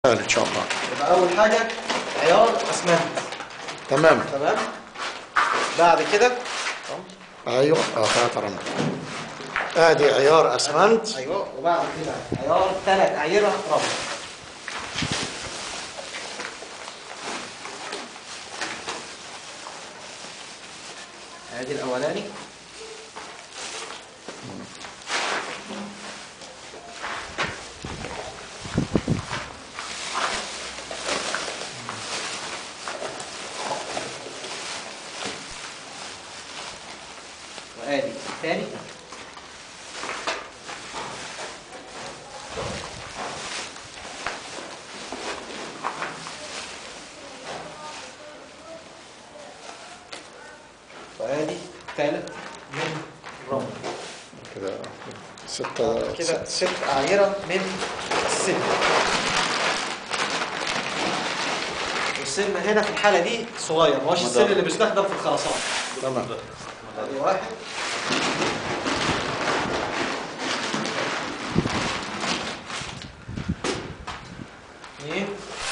ان شاء الله يبقى اول حاجه عيار اسمنت تمام تمام بعد كده ايوه اه ثلاثة رمل ادي عيار اسمنت ايوه وبعد كده عيار ثلاث اعيره رمل ادي الاولاني وادي الثاني وادي الثالث من الرمل كده ستة كده ست أعيرة من السن والسن هنا في الحالة دي صغير ما هوش السن اللي بيستخدم في الخرسانة تمام ادي واحد اثنين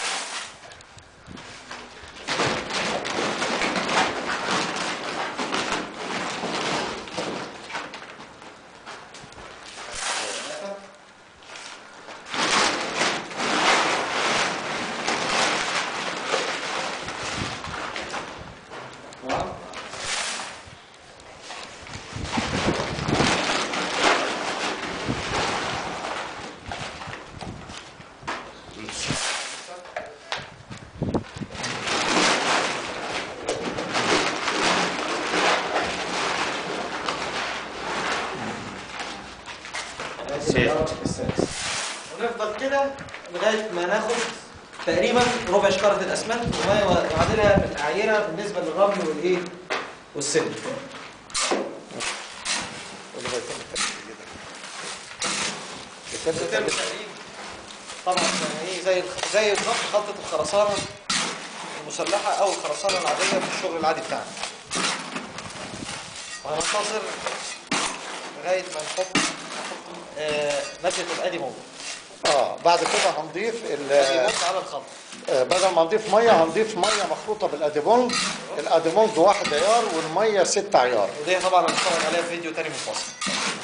ثلاثة أربعة ونفضل كده لغايه ما ناخد تقريبا ربع شكاره الاسمنت وما يعادلها من اعيره بالنسبه للرمل والايه والسن بيتم تقريب طبعا يعني ايه زي الخ- زي بالظبط خلطه الخرسانه المسلحه او الخرسانه العاديه في الشغل العادي بتاعنا وهننتظر لغايه ما نحط نحط آه نشأة الاديمون اه بعد كده هنضيف ال- الاديمون على الخلط آه، بدل ما نضيف ميه هنضيف ميه مخلوطه بالاديبونج الاديبونج واحد عيار والميه ست عيار ودي طبعا هنتفرج عليها في فيديو تاني منفصل